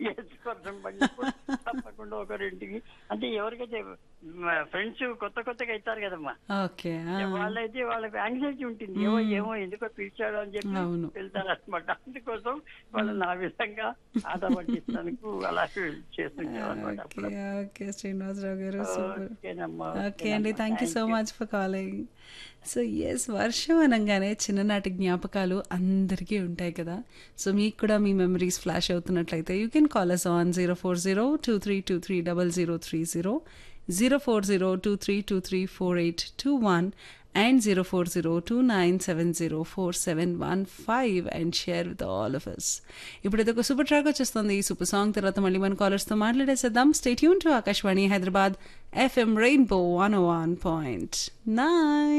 Age వర్షం పడినప్పుడు తప్పకుండా ఒకరింటికి అంటే ఎవరికైతే ఫ్రెండ్స్ కొత్త కొత్తగా అవుతారు కదమ్మా ఓకే ఆ. వాళ్ళైతే వాళ్ళకి యాంగ్జైటీ ఉంటుంది ఏమో ఏమో ఎందుకో పిలిచాడు అని చెప్పి అవును. వెళ్తారు అనమాట అందుకోసం వాళ్ళు నా విధంగా ఆట పట్టిస్తానికి అలా చేస్తుంటారు అనమాట అప్పుడు ఓకే ఓకే శ్రీనివాసరావు గారు సూపర్ ఓకేనమ్మా ఓకే అండి thank you so much for calling so yes వర్షం అనగానే చిన్ననాటి జ్ఞాపకాలు అందరికీ ఉంటాయి కదా సో మీకు కూడా మీ మెమరీస్ ఫ్లాష్ అవుతున్నట్లయితే you can call us on zero four zero two three two three double zero three zero zero four zero two three two three four eight two one and zero four zero two nine seven zero four seven one five and share with all of us ఇప్పుడు ఇది ఒక super track వచ్చేస్తుంది ఈ super song తర్వాత మళ్ళీ మన కాలర్స్తో మాట్లాడేసేద్దాం స్టేట్ యూన్ to Akashvani Hyderabad FM rainbow one one point nine